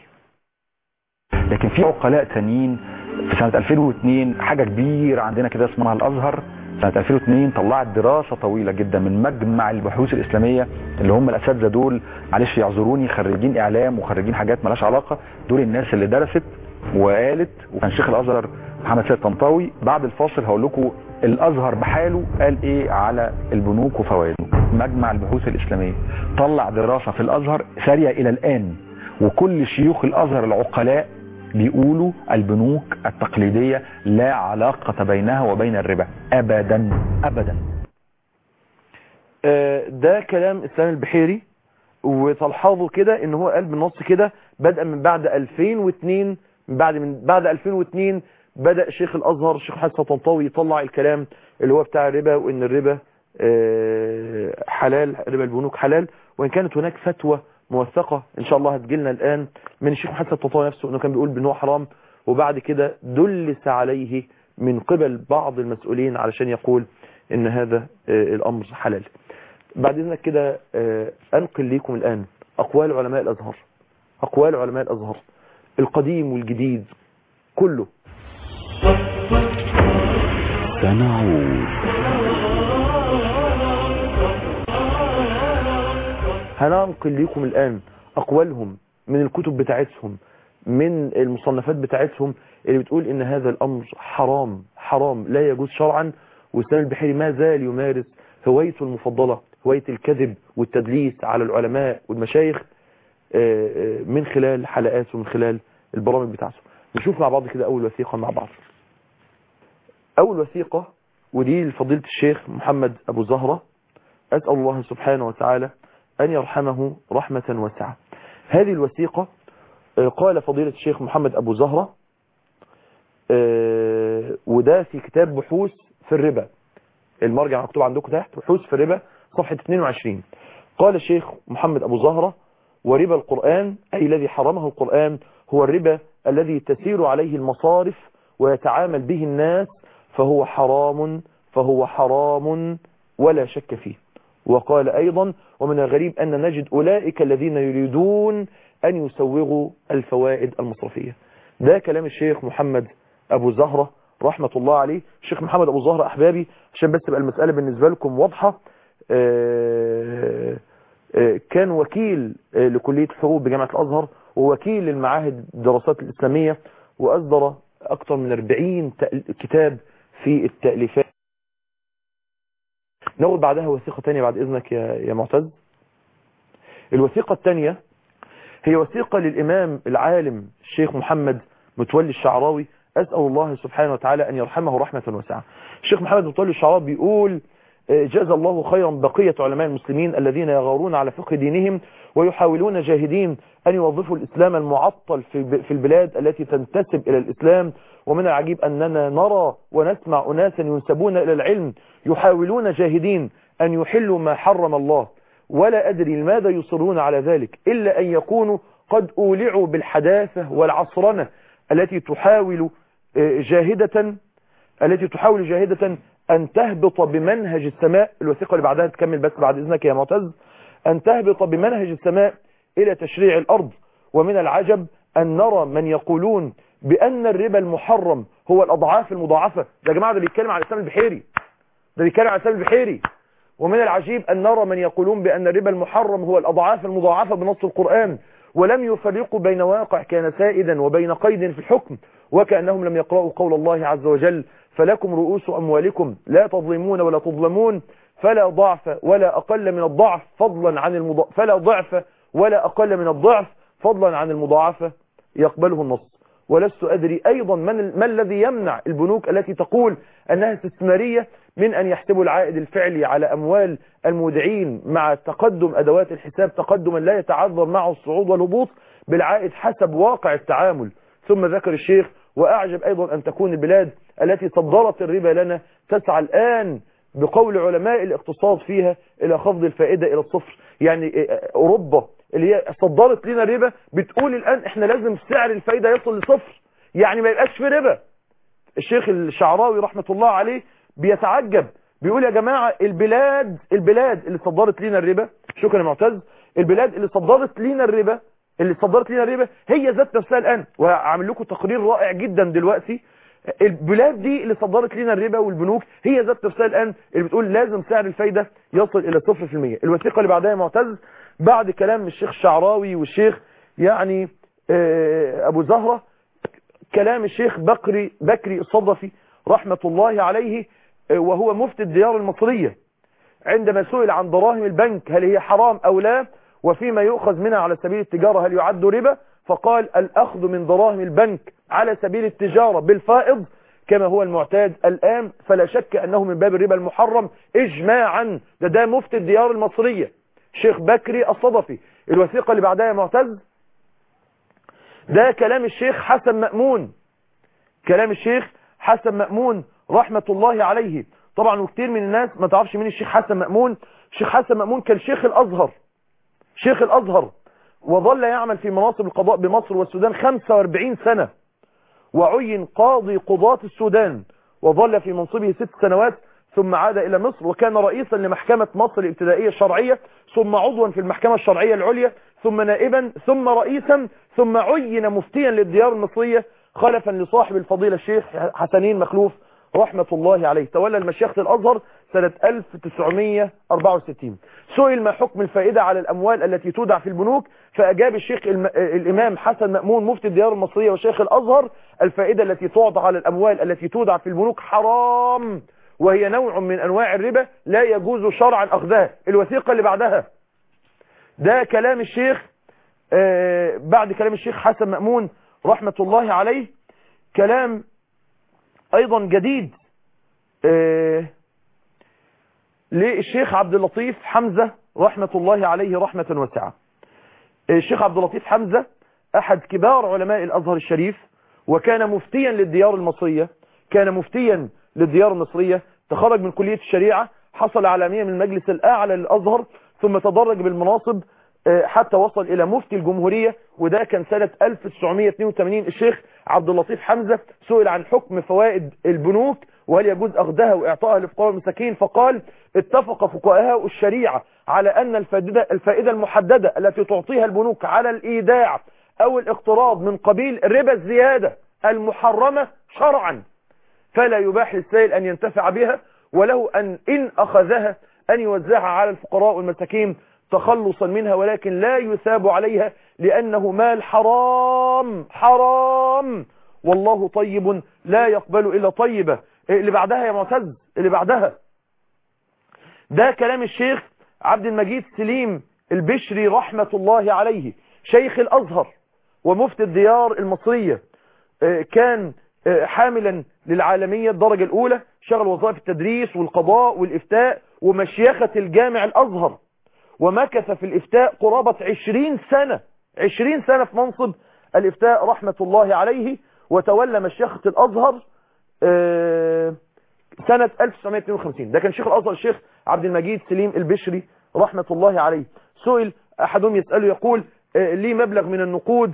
S3: لكن في عقلاء تانيين في سنة 2002 حاجة كبيرة عندنا كده اسمها الأزهر سنة 2002 طلعت دراسة طويلة جدا من مجمع البحوث الإسلامية اللي هم الأساتذة دول معلش يعذروني خريجين إعلام وخريجين حاجات ملاش علاقة دول الناس اللي درست وقالت وكان شيخ الأزهر محمد سيد طنطاوي بعد الفاصل هقول لكم الازهر بحاله قال ايه على البنوك وفوائده مجمع البحوث الاسلاميه طلع دراسه في الازهر ساريه الى الان وكل شيوخ الازهر العقلاء بيقولوا البنوك التقليديه لا علاقه بينها وبين الربا ابدا ابدا
S2: آه، ده كلام اسلام البحيري وتلحظوا كده ان هو قال بالنص كده بدءا من بعد 2002 من بعد من بعد 2002 بدأ شيخ الازهر الشيخ حسن طنطاوي يطلع الكلام اللي هو بتاع الربا وان الربا آه، حلال ربا البنوك حلال وان كانت هناك فتوى موثقة ان شاء الله هتجيلنا الان من الشيخ حسن طنطاوي نفسه انه كان بيقول بانه حرام وبعد كده دلس عليه من قبل بعض المسؤولين علشان يقول ان هذا آه، الامر حلال بعد اذنك كده آه، انقل لكم الان اقوال علماء الازهر اقوال علماء الازهر القديم والجديد كله
S4: سنعود
S2: هننقل لكم الآن أقوالهم من الكتب بتاعتهم من المصنفات بتاعتهم اللي بتقول إن هذا الأمر حرام حرام لا يجوز شرعا وسام البحيري ما زال يمارس هوايته المفضلة هواية الكذب والتدليس على العلماء والمشايخ آه، آه، من خلال حلقاته ومن خلال البرامج بتاعته نشوف مع بعض كده أول وثيقة مع بعض أول وثيقة ودي لفضيلة الشيخ محمد أبو زهرة أسأل الله سبحانه وتعالى أن يرحمه رحمة واسعة هذه الوثيقة آه، قال فضيلة الشيخ محمد أبو زهرة آه، وده في كتاب بحوث في الربا المرجع مكتوب عندكم تحت بحوث في الربا صفحة 22 قال الشيخ محمد أبو زهرة وربا القرآن أي الذي حرمه القرآن هو الربا الذي تسير عليه المصارف ويتعامل به الناس فهو حرام فهو حرام ولا شك فيه وقال أيضا ومن الغريب أن نجد أولئك الذين يريدون أن يسوغوا الفوائد المصرفية ده كلام الشيخ محمد أبو زهرة رحمة الله عليه الشيخ محمد أبو زهرة أحبابي عشان بس تبقى المسألة بالنسبة لكم واضحة آه، آه، كان وكيل آه، لكلية الحقوق بجامعة الأزهر ووكيل للمعاهد الدراسات الإسلامية وأصدر أكثر من 40 تأل- كتاب في التأليفات ناخد بعدها وثيقة تانية بعد إذنك يا يا معتز الوثيقة الثانية هي وثيقة للإمام العالم الشيخ محمد متولي الشعراوي أسأل الله سبحانه وتعالى أن يرحمه رحمة واسعة الشيخ محمد متولي الشعراوي بيقول آه، جزا الله خيرا بقية علماء المسلمين الذين يغارون على فقه دينهم ويحاولون جاهدين أن يوظفوا الإسلام المعطل في في البلاد التي تنتسب إلى الإسلام ومن العجيب أننا نرى ونسمع أناسا ينسبون إلى العلم يحاولون جاهدين أن يحلوا ما حرم الله ولا أدري لماذا يصرون على ذلك إلا أن يكونوا قد أولعوا بالحداثة والعصرنة التي تحاول آه، جاهدة التي تحاول جاهدة أن تهبط بمنهج السماء الوثيقة اللي بعدها تكمل بس بعد إذنك يا معتز أن تهبط بمنهج السماء إلى تشريع الأرض ومن العجب أن نرى من يقولون بأن الربا المحرم هو الأضعاف المضاعفة ده يا جماعة ده بيتكلم على الإسلام البحيري ده بيتكلم على الإسلام البحيري ومن العجيب أن نرى من يقولون بأن الربا المحرم هو الأضعاف المضاعفة بنص القرآن ولم يفرقوا بين واقع كان سائدا وبين قيد في الحكم وكأنهم لم يقرأوا قول الله عز وجل فلكم رؤوس أموالكم لا تظلمون ولا تظلمون فلا ضعف ولا أقل من الضعف فضلا عن المضا... فلا ضعف ولا أقل من الضعف فضلا عن المضاعفة يقبله النص ولست أدري أيضا من, ما الذي يمنع البنوك التي تقول أنها استثمارية من أن يحسبوا العائد الفعلي على أموال المودعين مع تقدم أدوات الحساب تقدما لا يتعذر معه الصعود والهبوط بالعائد حسب واقع التعامل ثم ذكر الشيخ وأعجب أيضا أن تكون البلاد التي صدرت الربا لنا تسعى الآن بقول علماء الاقتصاد فيها إلى خفض الفائدة إلى الصفر يعني أوروبا اللي هي صدرت لنا الربا بتقول الآن احنا لازم سعر الفائدة يصل لصفر يعني ما يبقاش في ربا الشيخ الشعراوي رحمة الله عليه بيتعجب بيقول يا جماعة البلاد البلاد اللي صدرت لنا الربا شكرا يا معتز البلاد اللي صدرت لنا الربا اللي صدرت لنا الربا هي ذات نفسها الآن وهعمل لكم تقرير رائع جدا دلوقتي البلاد دي اللي صدرت لنا الربا والبنوك هي ذات نفسها الآن اللي بتقول لازم سعر الفايدة يصل إلى 0% الوثيقة اللي بعدها يا معتز بعد كلام الشيخ الشعراوي والشيخ يعني أبو زهرة كلام الشيخ بكري بكري الصدفي رحمة الله عليه وهو مفتي الديار المصرية عندما سئل عن دراهم البنك هل هي حرام أو لا وفيما يؤخذ منها على سبيل التجارة هل يعد ربا فقال الأخذ من دراهم البنك على سبيل التجارة بالفائض كما هو المعتاد الآن فلا شك أنه من باب الربا المحرم إجماعا ده ده مفتي الديار المصرية شيخ بكري الصدفي الوثيقة اللي بعدها يا معتز ده كلام الشيخ حسن مأمون كلام الشيخ حسن مأمون رحمة الله عليه طبعا وكتير من الناس ما تعرفش مين الشيخ حسن مأمون الشيخ حسن مأمون كان شيخ الأزهر شيخ الأزهر وظل يعمل في مناصب القضاء بمصر والسودان 45 سنة وعين قاضي قضاة السودان وظل في منصبه ست سنوات ثم عاد إلى مصر وكان رئيسا لمحكمة مصر الابتدائية الشرعية ثم عضوا في المحكمة الشرعية العليا ثم نائبا ثم رئيسا ثم عين مفتيا للديار المصرية خلفا لصاحب الفضيلة الشيخ حسنين مخلوف رحمة الله عليه تولى المشيخة الأزهر سنة 1964 سئل ما حكم الفائدة على الأموال التي تودع في البنوك فأجاب الشيخ الم... الإمام حسن مأمون مفتي الديار المصرية وشيخ الأزهر الفائدة التي تعطى على الأموال التي تودع في البنوك حرام وهي نوع من أنواع الربا لا يجوز شرعا أخذها الوثيقة اللي بعدها ده كلام الشيخ آه بعد كلام الشيخ حسن مأمون رحمة الله عليه كلام أيضا جديد آه للشيخ عبد اللطيف حمزة رحمة الله عليه رحمة واسعة الشيخ عبد اللطيف حمزة أحد كبار علماء الأزهر الشريف وكان مفتيا للديار المصرية كان مفتيا للديار المصرية تخرج من كلية الشريعة حصل على أمية من المجلس الأعلى للأزهر ثم تدرج بالمناصب حتى وصل إلى مفتي الجمهورية وده كان سنة 1982 الشيخ عبد اللطيف حمزة سئل عن حكم فوائد البنوك وهل يجوز أخذها وإعطائها لفقراء المساكين فقال اتفق فقهاء الشريعة على أن الفائدة, الفائدة المحددة التي تعطيها البنوك على الإيداع أو الاقتراض من قبيل ربا الزيادة المحرمة شرعا فلا يباح للسائل أن ينتفع بها وله أن إن أخذها أن يوزعها على الفقراء والمساكين تخلصا منها ولكن لا يثاب عليها لأنه مال حرام حرام والله طيب لا يقبل إلا طيبة اللي بعدها يا معتز اللي بعدها ده كلام الشيخ عبد المجيد سليم البشري رحمة الله عليه شيخ الأزهر ومفتي الديار المصرية كان حاملا للعالمية الدرجة الأولى شغل وظائف التدريس والقضاء والإفتاء ومشيخة الجامع الأزهر ومكث في الإفتاء قرابة عشرين سنة عشرين سنة في منصب الإفتاء رحمة الله عليه وتولى مشيخة الأزهر سنة 1952 ده كان شيخ الأزهر الشيخ عبد المجيد سليم البشري رحمة الله عليه سئل أحدهم يسأله يقول لي مبلغ من النقود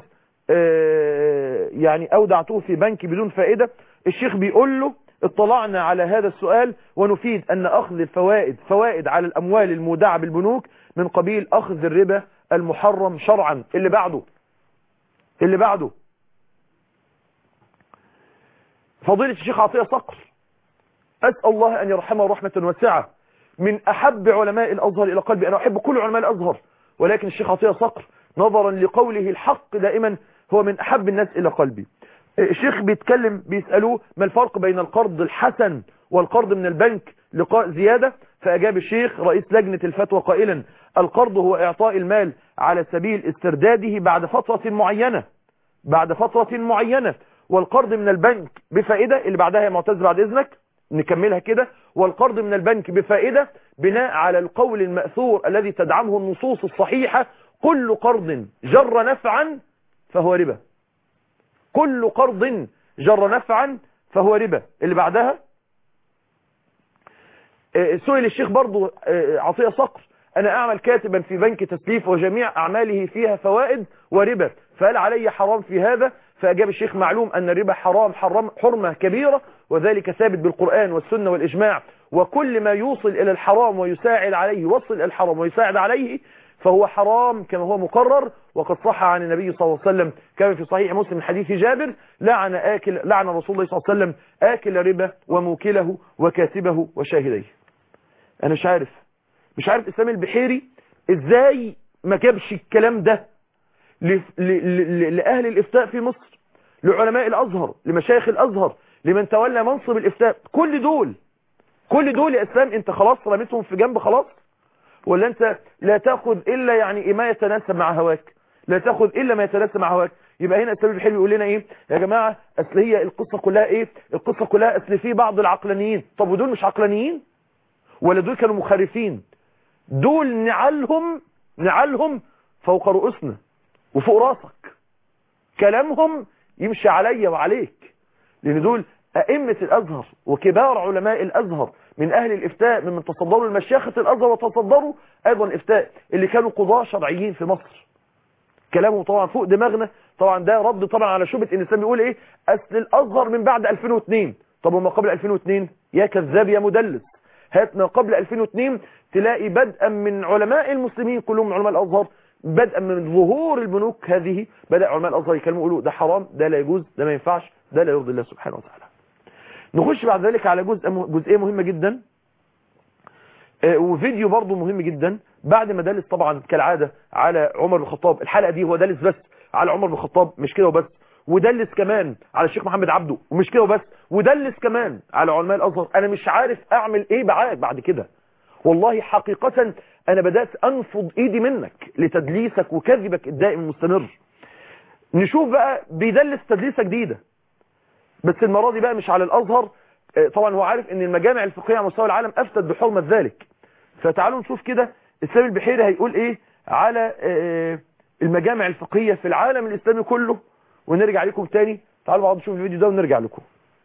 S2: يعني أودعته في بنك بدون فائدة الشيخ بيقول له اطلعنا على هذا السؤال ونفيد أن أخذ الفوائد فوائد على الأموال المودعة بالبنوك من قبيل أخذ الربا المحرم شرعا اللي بعده اللي بعده فضيلة الشيخ عطية صقر أسأل الله أن يرحمه رحمة واسعة من أحب علماء الأزهر إلى قلبي أنا أحب كل علماء الأزهر ولكن الشيخ عطية صقر نظرا لقوله الحق دائما هو من أحب الناس إلى قلبي الشيخ بيتكلم بيسألوه ما الفرق بين القرض الحسن والقرض من البنك لقاء زيادة فأجاب الشيخ رئيس لجنة الفتوى قائلا القرض هو إعطاء المال على سبيل استرداده بعد فترة معينة بعد فترة معينة والقرض من البنك بفائدة اللي بعدها يا معتز بعد إذنك نكملها كده والقرض من البنك بفائدة بناء على القول المأثور الذي تدعمه النصوص الصحيحة كل قرض جر نفعا فهو ربا كل قرض جر نفعا فهو ربا اللي بعدها سئل الشيخ برضو عطية صقر أنا أعمل كاتبا في بنك تسليف وجميع أعماله فيها فوائد وربا فهل علي حرام في هذا فأجاب الشيخ معلوم أن الربا حرام حرم حرمة كبيرة وذلك ثابت بالقرآن والسنة والإجماع وكل ما يوصل إلى الحرام ويساعد عليه يوصل إلى الحرام ويساعد عليه فهو حرام كما هو مقرر وقد صح عن النبي صلى الله عليه وسلم كما في صحيح مسلم حديث جابر لعن آكل لعن رسول الله صلى الله عليه وسلم آكل ربا وموكله وكاتبه وشاهديه أنا مش عارف مش عارف إسلام البحيري إزاي ما جابش الكلام ده لأهل الإفتاء في مصر لعلماء الازهر لمشايخ الازهر لمن تولى منصب الافتاء كل دول كل دول يا اسلام انت خلاص رميتهم في جنب خلاص ولا انت لا تاخذ الا يعني ما يتناسب مع هواك لا تاخذ الا ما يتناسب مع هواك يبقى هنا السبب الحلو يقول لنا ايه يا جماعه اصل هي القصه كلها ايه القصه كلها اصل في بعض العقلانيين طب ودول مش عقلانيين ولا دول كانوا مخرفين دول نعلهم نعلهم فوق رؤوسنا وفوق راسك كلامهم يمشي عليا وعليك لان دول ائمه الازهر وكبار علماء الازهر من اهل الافتاء ممن تصدروا المشيخه الازهر وتصدروا ايضا الافتاء اللي كانوا قضاة شرعيين في مصر كلامه طبعا فوق دماغنا طبعا ده رد طبعا على شبهه ان الاسلام بيقول ايه اصل الازهر من بعد 2002 طب وما قبل 2002 يا كذاب يا مدلس هات ما قبل 2002 تلاقي بدءا من علماء المسلمين كلهم من علماء الازهر بدءا من ظهور البنوك هذه بدا علماء الازهر يكلموا يقولوا ده حرام ده لا يجوز ده ما ينفعش ده لا يرضي الله سبحانه وتعالى نخش بعد ذلك على جزء جزئيه مهمه جدا آه، وفيديو برضه مهم جدا بعد ما دلس طبعا كالعاده على عمر بن الخطاب الحلقه دي هو دلس بس على عمر بن الخطاب مش كده وبس ودلس كمان على الشيخ محمد عبده ومش كده وبس ودلس كمان على علماء الازهر انا مش عارف اعمل ايه معاك بعد كده والله حقيقة انا بدأت انفض ايدي منك لتدليسك وكذبك الدائم المستمر نشوف بقى بيدلس تدليسة جديدة بس المرة دي بقى مش على الازهر آه، طبعا هو عارف ان المجامع الفقهية على مستوى العالم افتت بحرمة ذلك فتعالوا نشوف كده اسلام البحيري هيقول ايه على آه، المجامع الفقهية في العالم الاسلامي كله ونرجع لكم تاني تعالوا بعض نشوف الفيديو ده ونرجع لكم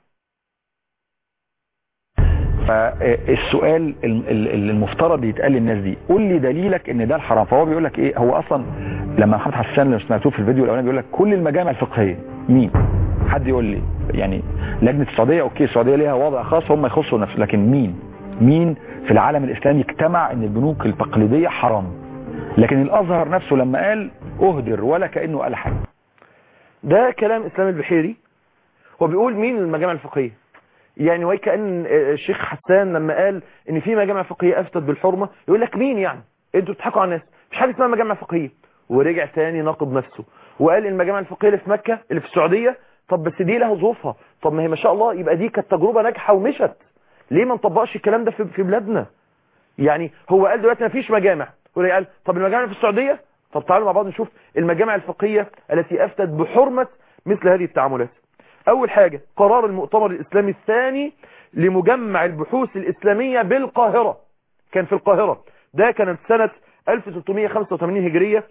S3: فالسؤال ال- ال- المفترض يتقال للناس دي قول لي دليلك ان ده الحرام فهو بيقول لك ايه هو اصلا لما محمد حسان لو سمعتوه في الفيديو الاولاني بيقول لك كل المجامع الفقهيه مين حد يقول لي يعني لجنه السعوديه اوكي السعوديه ليها وضع خاص هم يخصوا نفسه لكن مين مين في العالم الاسلامي اجتمع ان البنوك التقليديه حرام لكن الازهر نفسه لما قال اهدر ولا كانه قال حاجه
S2: ده كلام اسلام البحيري هو بيقول مين المجامع الفقهيه يعني وكأن الشيخ حسان لما قال ان في مجامع فقهيه افتت بالحرمه يقول لك مين يعني انتوا بتضحكوا على الناس مش حاجه اسمها مجامع فقهيه ورجع تاني ناقض نفسه وقال المجامع الفقهيه اللي في مكه اللي في السعوديه طب بس دي لها ظروفها طب ما هي ما شاء الله يبقى دي كانت تجربه ناجحه ومشت ليه ما نطبقش الكلام ده في في بلادنا يعني هو قال دلوقتي ما فيش مجامع ورجع قال طب المجامع في السعوديه طب تعالوا مع بعض نشوف المجامع الفقهيه التي افتت بحرمه مثل هذه التعاملات اول حاجة قرار المؤتمر الاسلامي الثاني لمجمع البحوث الاسلامية بالقاهرة كان في القاهرة ده كانت سنة 1385 هجرية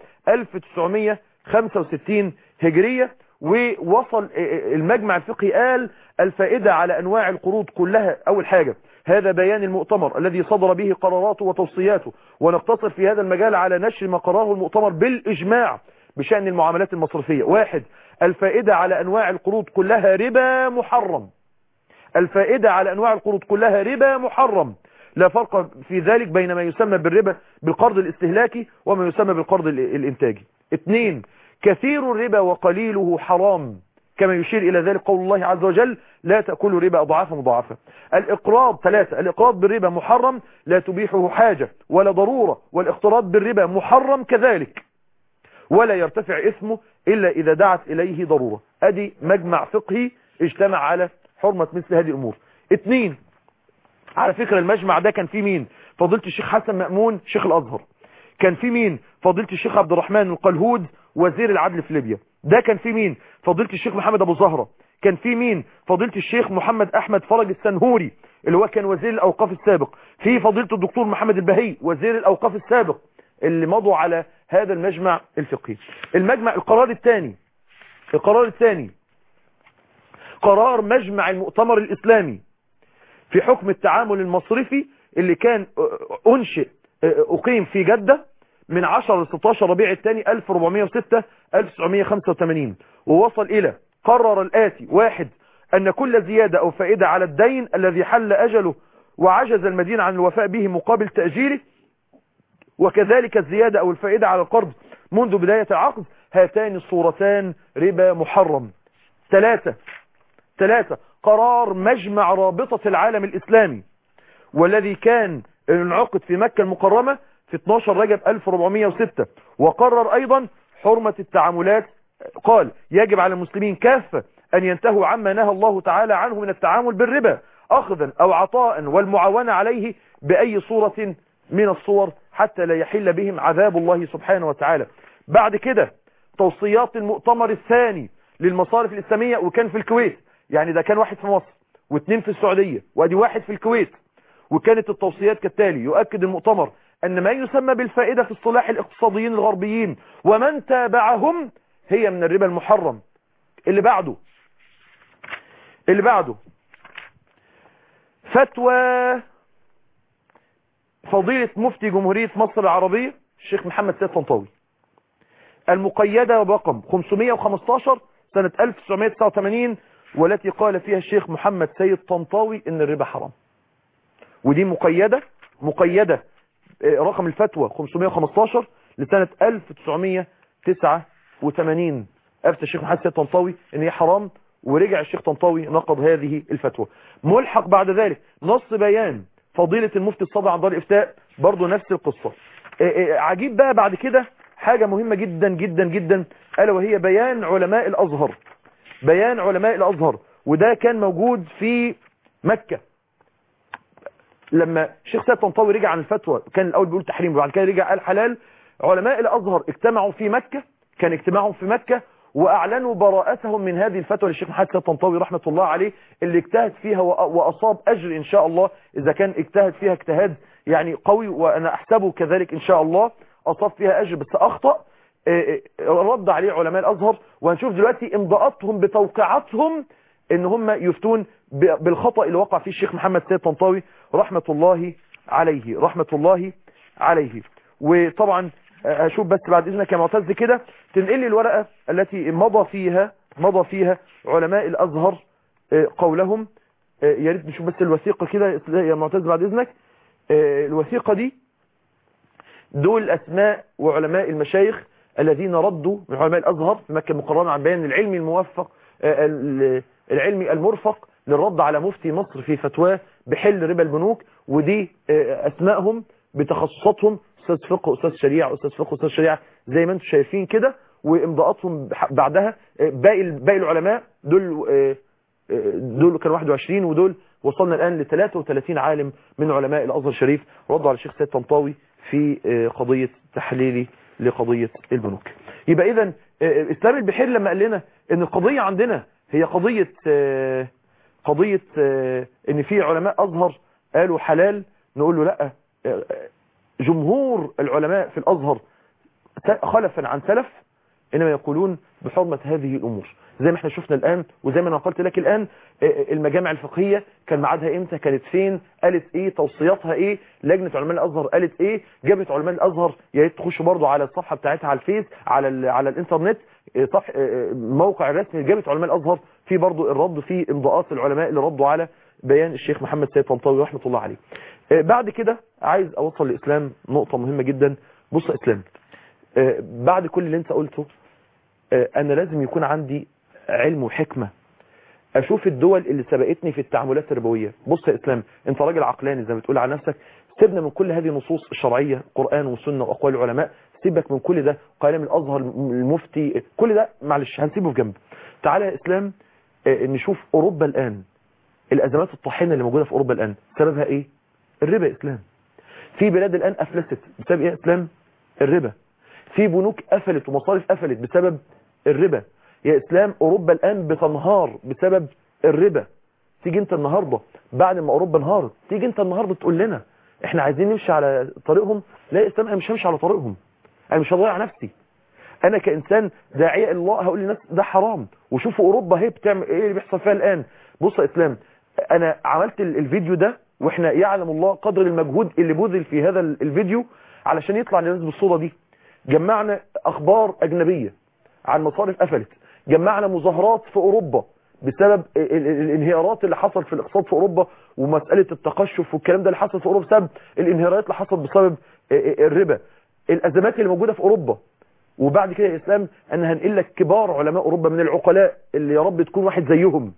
S2: 1965 هجرية ووصل المجمع الفقهي قال الفائدة على انواع القروض كلها اول حاجة هذا بيان المؤتمر الذي صدر به قراراته وتوصياته ونقتصر في هذا المجال على نشر ما قراره المؤتمر بالاجماع بشأن المعاملات المصرفية واحد الفائدة على أنواع القروض كلها ربا محرم الفائدة على أنواع القروض كلها ربا محرم لا فرق في ذلك بين ما يسمى بالربا بالقرض الاستهلاكي وما يسمى بالقرض الانتاجي اثنين كثير الربا وقليله حرام كما يشير إلى ذلك قول الله عز وجل لا تأكلوا ربا أضعافا مضاعفة الإقراض ثلاثة الإقراض بالربا محرم لا تبيحه حاجة ولا ضرورة والاقتراض بالربا محرم كذلك ولا يرتفع اسمه إلا إذا دعت إليه ضرورة أدي مجمع فقهي اجتمع على حرمة مثل هذه الأمور اثنين على فكرة المجمع ده كان فيه مين فضيلة الشيخ حسن مأمون شيخ الأزهر كان فيه مين فضيلة الشيخ عبد الرحمن القلهود وزير العدل في ليبيا ده كان فيه مين فضيلة الشيخ محمد أبو زهرة كان فيه مين فضيلة الشيخ محمد أحمد فرج السنهوري اللي هو كان وزير الأوقاف السابق في فضيلة الدكتور محمد البهي وزير الأوقاف السابق اللي مضوا على هذا المجمع الفقهي المجمع القرار الثاني القرار الثاني قرار مجمع المؤتمر الإسلامي في حكم التعامل المصرفي اللي كان أنشئ أقيم في جدة من 10 ل 16 ربيع الثاني 1406 1985 ووصل إلى قرر الآتي واحد أن كل زيادة أو فائدة على الدين الذي حل أجله وعجز المدين عن الوفاء به مقابل تأجيله وكذلك الزيادة أو الفائدة على القرض منذ بداية العقد هاتان الصورتان ربا محرم ثلاثة ثلاثة قرار مجمع رابطة العالم الإسلامي والذي كان انعقد في مكة المكرمة في 12 رجب 1406 وقرر أيضا حرمة التعاملات قال يجب على المسلمين كافة أن ينتهوا عما نهى الله تعالى عنه من التعامل بالربا أخذا أو عطاء والمعاونة عليه بأي صورة من الصور حتى لا يحل بهم عذاب الله سبحانه وتعالى بعد كده توصيات المؤتمر الثاني للمصارف الإسلامية وكان في الكويت يعني ده كان واحد في مصر واثنين في السعودية وادي واحد في الكويت وكانت التوصيات كالتالي يؤكد المؤتمر أن ما يسمى بالفائدة في اصطلاح الاقتصاديين الغربيين ومن تابعهم هي من الربا المحرم اللي بعده اللي بعده فتوى فضيلة مفتي جمهورية مصر العربية الشيخ محمد سيد طنطاوي المقيدة برقم 515 سنة 1989 والتي قال فيها الشيخ محمد سيد طنطاوي ان الربا حرام ودي مقيدة مقيدة رقم الفتوى 515 لسنة 1989 أفتى الشيخ محمد سيد طنطاوي ان هي حرام ورجع الشيخ طنطاوي نقض هذه الفتوى ملحق بعد ذلك نص بيان فضيلة المفتي الصدر عن دار الإفتاء برضو نفس القصة عجيب بقى بعد كده حاجة مهمة جدا جدا جدا ألا وهي بيان علماء الأزهر بيان علماء الأزهر وده كان موجود في مكة لما الشيخ سيد طنطاوي رجع عن الفتوى كان الأول بيقول تحريم وبعد كده رجع قال حلال علماء الأزهر اجتمعوا في مكة كان اجتماعهم في مكة واعلنوا براءتهم من هذه الفتوى للشيخ محمد سيد طنطاوي رحمة الله عليه اللي اجتهد فيها واصاب اجر ان شاء الله اذا كان اجتهد فيها اجتهاد يعني قوي وانا احسبه كذلك ان شاء الله اصاب فيها اجر بس اخطأ رد عليه علماء الازهر وهنشوف دلوقتي امضاءاتهم بتوقيعاتهم ان هم يفتون بالخطأ اللي وقع فيه الشيخ محمد سيد طنطاوي رحمة الله عليه رحمة الله عليه وطبعا اشوف بس بعد اذنك يا معتز كده تنقل لي الورقة التي مضى فيها مضى فيها علماء الازهر قولهم يا ريت نشوف بس الوثيقة كده يا معتز بعد اذنك الوثيقة دي دول اسماء وعلماء المشايخ الذين ردوا من علماء الازهر في مكة المكرمة عن بيان العلمي الموفق العلمي المرفق للرد على مفتي مصر في فتواه بحل ربا البنوك ودي اسمائهم بتخصصاتهم استاذ فقه استاذ شريعه استاذ فقه استاذ شريعه زي ما انتم شايفين كده وامضاءاتهم بعدها باقي باقي العلماء دول دول كانوا 21 ودول وصلنا الان ل 33 عالم من علماء الازهر الشريف ردوا على الشيخ سيد طنطاوي في قضيه تحليلي لقضيه البنوك يبقى اذا اسلام البحير لما قال لنا ان القضيه عندنا هي قضيه قضيه ان في علماء ازهر قالوا حلال نقول له لا جمهور العلماء في الأزهر خلفا عن سلف إنما يقولون بحرمة هذه الأمور زي ما احنا شفنا الآن وزي ما انا قلت لك الآن المجامع الفقهية كان ميعادها امتى كانت فين قالت ايه توصياتها ايه لجنة علماء الازهر قالت ايه جابت علماء الازهر يا ريت تخشوا برضو على الصفحة بتاعتها على الفيس على ال على الانترنت صح موقع الرسمي جابت علماء الازهر في برضو الرد في امضاءات العلماء اللي ردوا على بيان الشيخ محمد سيد طنطاوي رحمة الله عليه بعد كده عايز اوصل لإسلام نقطة مهمة جدا بص يا إسلام بعد كل اللي انت قلته انا لازم يكون عندي علم وحكمة اشوف الدول اللي سبقتني في التعاملات الربوية بص يا اسلام انت راجل عقلاني زي ما بتقول على نفسك سيبنا من كل هذه النصوص الشرعية قرآن وسنة واقوال العلماء سيبك من كل ده قائم الازهر المفتي كل ده معلش هنسيبه في جنب تعالى يا اسلام نشوف اوروبا الان الازمات الطاحنة اللي موجودة في اوروبا الان سببها ايه الربا يا اسلام في بلاد الان افلست بسبب ايه يا اسلام الربا في بنوك قفلت ومصارف قفلت بسبب الربا يا اسلام اوروبا الان بتنهار بسبب الربا تيجي انت النهاردة بعد ما اوروبا انهارت تيجي انت النهاردة تقول لنا احنا عايزين نمشي على طريقهم لا يا اسلام انا مش همشي على طريقهم انا مش هضيع نفسي انا كانسان داعية الله هقول للناس ده حرام وشوفوا اوروبا هي بتعمل ايه اللي بيحصل فيها الان بص يا اسلام انا عملت الفيديو ده واحنا يعلم الله قدر المجهود اللي بذل في هذا الفيديو علشان يطلع للناس بالصورة دي جمعنا اخبار اجنبية عن مصارف قفلت جمعنا مظاهرات في اوروبا بسبب الانهيارات اللي حصل في الاقتصاد في اوروبا ومسألة التقشف والكلام ده اللي حصل في اوروبا بسبب الانهيارات اللي حصلت بسبب الربا الازمات اللي موجودة في اوروبا وبعد كده يا اسلام انا هنقل لك كبار علماء اوروبا من العقلاء اللي يا رب تكون واحد زيهم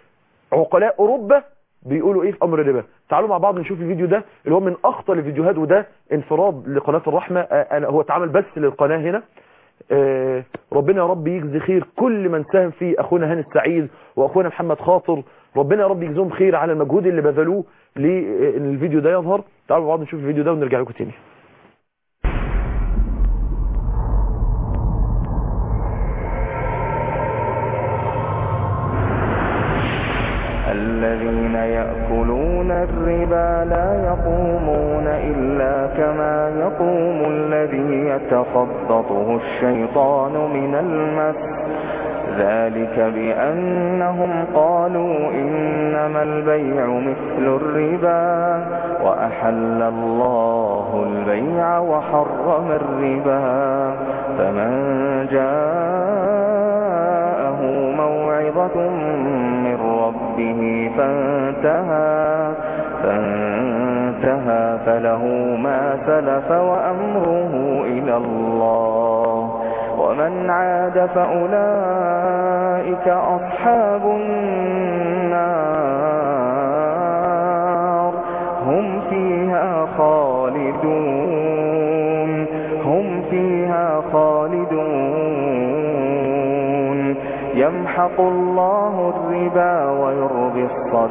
S2: عقلاء اوروبا بيقولوا ايه في امر الربا تعالوا مع بعض نشوف الفيديو ده اللي هو من اخطر الفيديوهات وده انفراد لقناة الرحمة انا هو اتعمل بس للقناة هنا آه، ربنا يا رب يجزي خير كل من ساهم فيه اخونا هاني السعيد واخونا محمد خاطر ربنا يا رب يجزيهم خير على المجهود اللي بذلوه لان الفيديو ده يظهر تعالوا مع بعض نشوف الفيديو ده ونرجع لكم تاني
S5: الذين يأكلون الربا لا يقومون إلا كما يقوم الذي يتخبطه الشيطان من المس ذلك بأنهم قالوا إنما البيع مثل الربا وأحل الله البيع وحرم الربا فمن جاءه موعظة من ربه فانتهى فانتهى فله ما سلف وأمره إلى الله ومن عاد فأولئك أصحاب النار هم فيها خالدون هم فيها خالدون يمحق الله الربا ويربي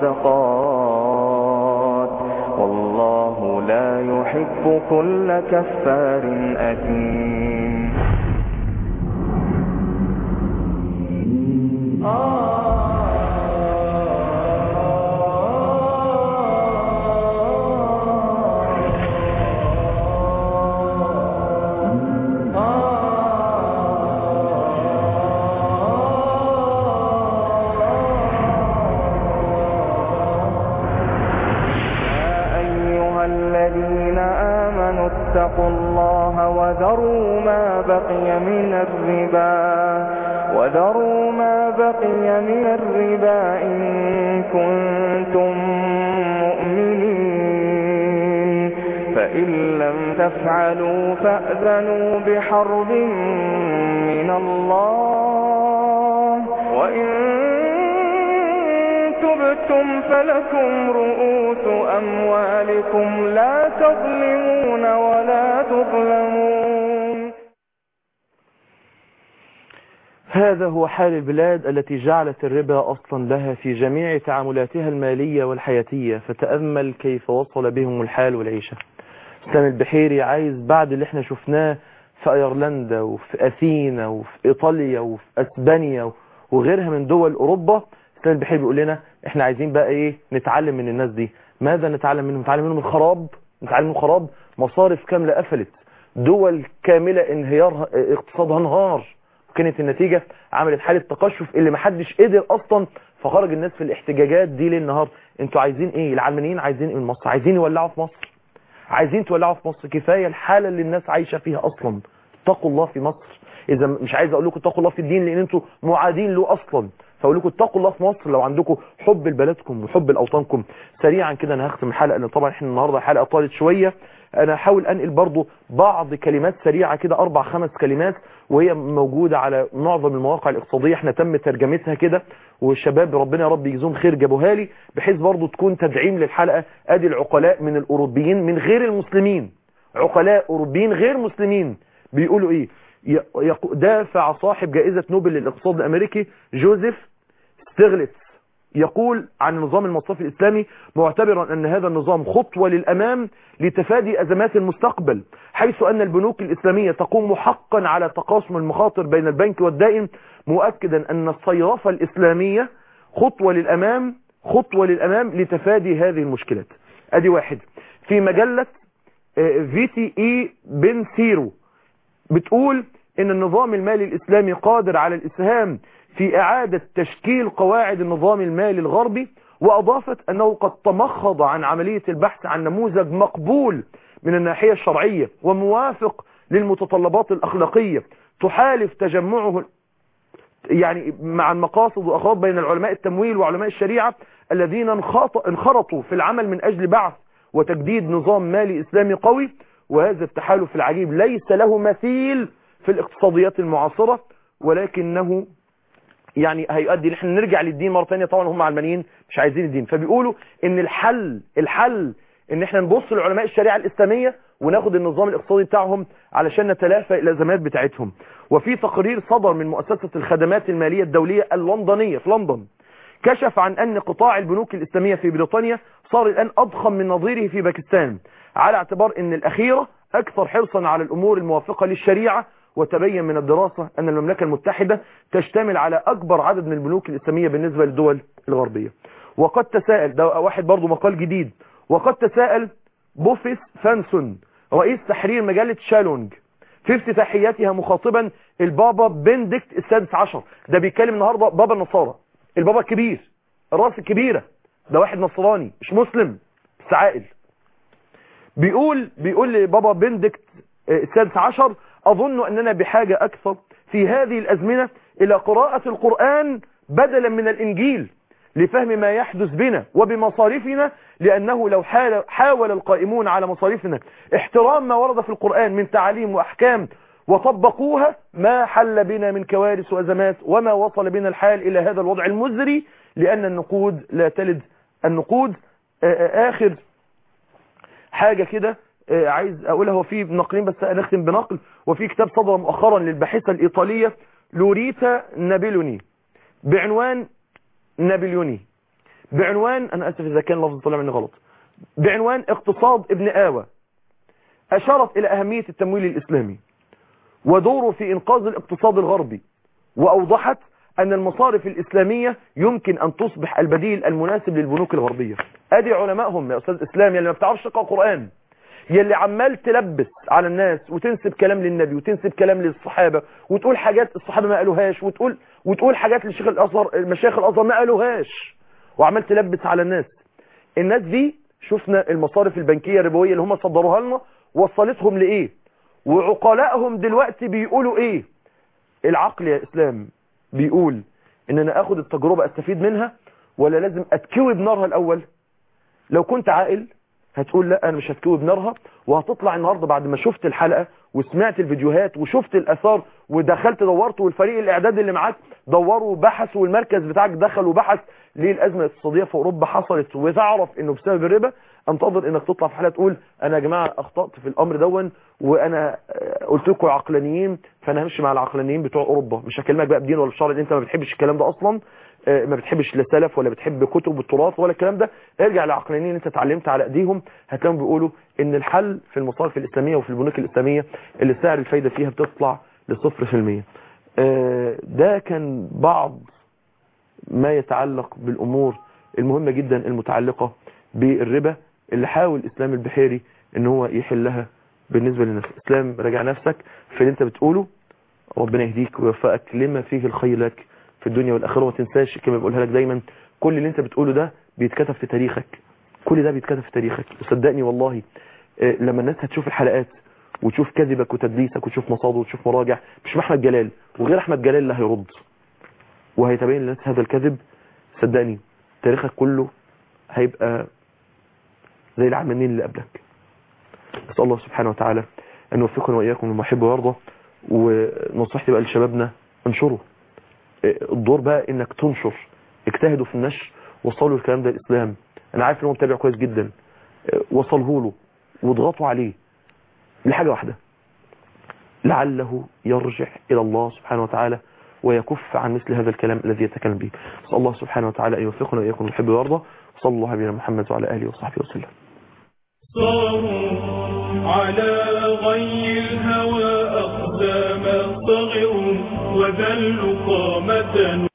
S5: الصدقات والله لا يحب كل كفار أثيم يا أيها الذين آمنوا اتقوا الله وذروا ما بقي من الربا وذروا ما بقي من الربا إن كنتم مؤمنين فإن لم تفعلوا فأذنوا بحرب من الله وإن تبتم فلكم رؤوس أموالكم لا تظلمون ولا تظلمون
S2: هذا هو حال البلاد التي جعلت الربا أصلا لها في جميع تعاملاتها المالية والحياتية فتأمل كيف وصل بهم الحال والعيشة سامي البحيري عايز بعد اللي احنا شفناه في ايرلندا وفي اثينا وفي ايطاليا وفي اسبانيا وغيرها من دول اوروبا سامي البحيري بيقول لنا احنا عايزين بقى ايه نتعلم من الناس دي ماذا نتعلم منهم نتعلم منهم الخراب نتعلم منهم خراب مصارف كاملة قفلت دول كاملة انهيارها اقتصادها انهار كانت النتيجة عملت حالة تقشف اللي محدش قدر اصلا فخرج الناس في الاحتجاجات دي ليل نهار انتوا عايزين ايه العلمانيين عايزين ايه من مصر عايزين يولعوا في مصر عايزين تولعوا في مصر كفاية الحالة اللي الناس عايشة فيها اصلا اتقوا الله في مصر اذا مش عايز اقول لكم اتقوا الله في الدين لان انتوا معادين له اصلا فاقول لكم اتقوا الله في مصر لو عندكم حب لبلدكم وحب لاوطانكم سريعا كده انا هختم الحلقه لان طبعا احنا النهارده حلقه طالت شويه انا هحاول انقل برضو بعض كلمات سريعه كده اربع خمس كلمات وهي موجوده على معظم المواقع الاقتصاديه احنا تم ترجمتها كده والشباب ربنا يا رب يجزيهم خير جابوها لي بحيث برضو تكون تدعيم للحلقه ادي العقلاء من الاوروبيين من غير المسلمين عقلاء اوروبيين غير مسلمين بيقولوا ايه يق- دافع صاحب جائزة نوبل للاقتصاد الامريكي جوزيف ستيغلتس يقول عن النظام المصرفي الإسلامي معتبرا أن هذا النظام خطوة للأمام لتفادي أزمات المستقبل حيث أن البنوك الإسلامية تقوم حقا على تقاسم المخاطر بين البنك والدائن مؤكدا أن الصيرفة الإسلامية خطوة للأمام خطوة للأمام لتفادي هذه المشكلات أدي واحد في مجلة في تي اي بن سيرو بتقول ان النظام المالي الاسلامي قادر على الاسهام في اعادة تشكيل قواعد النظام المالي الغربي واضافت انه قد تمخض عن عملية البحث عن نموذج مقبول من الناحية الشرعية وموافق للمتطلبات الاخلاقية تحالف تجمعه يعني مع المقاصد واغراض بين العلماء التمويل وعلماء الشريعة الذين انخاط- انخرطوا في العمل من اجل بعث وتجديد نظام مالي اسلامي قوي وهذا التحالف العجيب ليس له مثيل في الاقتصاديات المعاصرة ولكنه يعني هيؤدي ان احنا نرجع للدين مرة ثانيه طبعا هم علمانيين مش عايزين الدين فبيقولوا ان الحل الحل ان احنا نبص لعلماء الشريعة الاسلامية وناخد النظام الاقتصادي بتاعهم علشان نتلافى الازمات بتاعتهم وفي تقرير صدر من مؤسسة الخدمات المالية الدولية اللندنية في لندن كشف عن أن قطاع البنوك الإسلامية في بريطانيا صار الآن أضخم من نظيره في باكستان على اعتبار أن الأخيرة أكثر حرصا على الأمور الموافقة للشريعة وتبين من الدراسة أن المملكة المتحدة تشتمل على أكبر عدد من البنوك الإسلامية بالنسبة للدول الغربية وقد تساءل ده واحد برضو مقال جديد وقد تساءل بوفيس فانسون رئيس تحرير مجلة شالونج في افتتاحياتها مخاطبا البابا بندكت السادس عشر ده بيتكلم النهاردة بابا النصارى البابا الكبير الراس الكبيرة ده واحد نصراني مش مسلم بس عاقل بيقول بيقول لبابا بندكت السادس عشر أظن أننا بحاجة أكثر في هذه الأزمنة إلى قراءة القرآن بدلا من الإنجيل لفهم ما يحدث بنا وبمصارفنا لأنه لو حال حاول القائمون على مصارفنا احترام ما ورد في القرآن من تعاليم وأحكام وطبقوها ما حل بنا من كوارث وأزمات وما وصل بنا الحال إلى هذا الوضع المزري لأن النقود لا تلد النقود آخر حاجة كده عايز أقولها هو في نقلين بس نختم بنقل وفي كتاب صدر مؤخرا للباحثة الإيطالية لوريتا نابلوني بعنوان نابليوني بعنوان أنا أسف إذا كان لفظ طلع مني غلط بعنوان اقتصاد ابن آوى أشارت إلى أهمية التمويل الإسلامي ودوره في إنقاذ الاقتصاد الغربي وأوضحت أن المصارف الإسلامية يمكن أن تصبح البديل المناسب للبنوك الغربية أدي علمائهم يا أستاذ إسلام يلي ما بتعرفش تقرأ قرآن يلي عمال تلبس على الناس وتنسب كلام للنبي وتنسب كلام للصحابة وتقول حاجات الصحابة ما قالوهاش وتقول وتقول حاجات للشيخ الأزهر المشايخ الأزهر ما قالوهاش وعمال تلبس على الناس الناس دي شفنا المصارف البنكية الربوية اللي هم صدروها لنا وصلتهم لإيه وعقلائهم دلوقتي بيقولوا إيه العقل يا إسلام بيقول إن أنا أخد التجربة أستفيد منها ولا لازم أتكوي بنارها الأول لو كنت عاقل هتقول لا انا مش هتكوي بنارها وهتطلع النهارده بعد ما شفت الحلقه وسمعت الفيديوهات وشفت الاثار ودخلت دورت والفريق الاعداد اللي معاك دوروا وبحثوا والمركز بتاعك دخل وبحث ليه الازمه الاقتصاديه في اوروبا حصلت وتعرف انه بسبب الربا انتظر انك تطلع في حلقه تقول انا يا جماعه اخطات في الامر دون وانا قلت لكم عقلانيين فانا همشي مع العقلانيين بتوع اوروبا مش هكلمك بقى بدين ولا بشرع لان انت ما بتحبش الكلام ده اصلا ما بتحبش لا سلف ولا بتحب كتب التراث ولا الكلام ده ارجع لعقلانيين انت اتعلمت على ايديهم هتلاقيهم بيقولوا ان الحل في المصارف الاسلاميه وفي البنوك الاسلاميه اللي سعر الفايده فيها بتطلع لصفر في المية ده كان بعض ما يتعلق بالامور المهمه جدا المتعلقه بالربا اللي حاول اسلام البحيري ان هو يحلها بالنسبه للناس اسلام راجع نفسك في اللي انت بتقوله ربنا يهديك ويوفقك لما فيه الخير لك في الدنيا والآخرة وما تنساش كما بقولها لك دايما كل اللي انت بتقوله ده بيتكتب في تاريخك كل ده بيتكتب في تاريخك وصدقني والله لما الناس هتشوف الحلقات وتشوف كذبك وتدليسك وتشوف مصادر وتشوف مراجع مش احمد جلال وغير احمد جلال اللي هيرد وهيتبين للناس هذا الكذب صدقني تاريخك كله هيبقى زي العمانين اللي قبلك اسال الله سبحانه وتعالى ان يوفقنا واياكم لما يحب ويرضى ونصيحتي بقى لشبابنا انشروا الدور بقى انك تنشر اجتهدوا في النشر وصلوا الكلام ده الاسلام انا عارف ان هو متابع كويس جدا وصله له واضغطوا عليه لحاجة واحدة لعله يرجع الى الله سبحانه وتعالى ويكف عن مثل هذا الكلام الذي يتكلم به نسال الله سبحانه وتعالى ان يوفقنا واياكم ويحب ويرضى صلى الله على محمد وعلى اله وصحبه وسلم
S1: صاروا على غي الهوى أقدام صغروا وذلوا قامة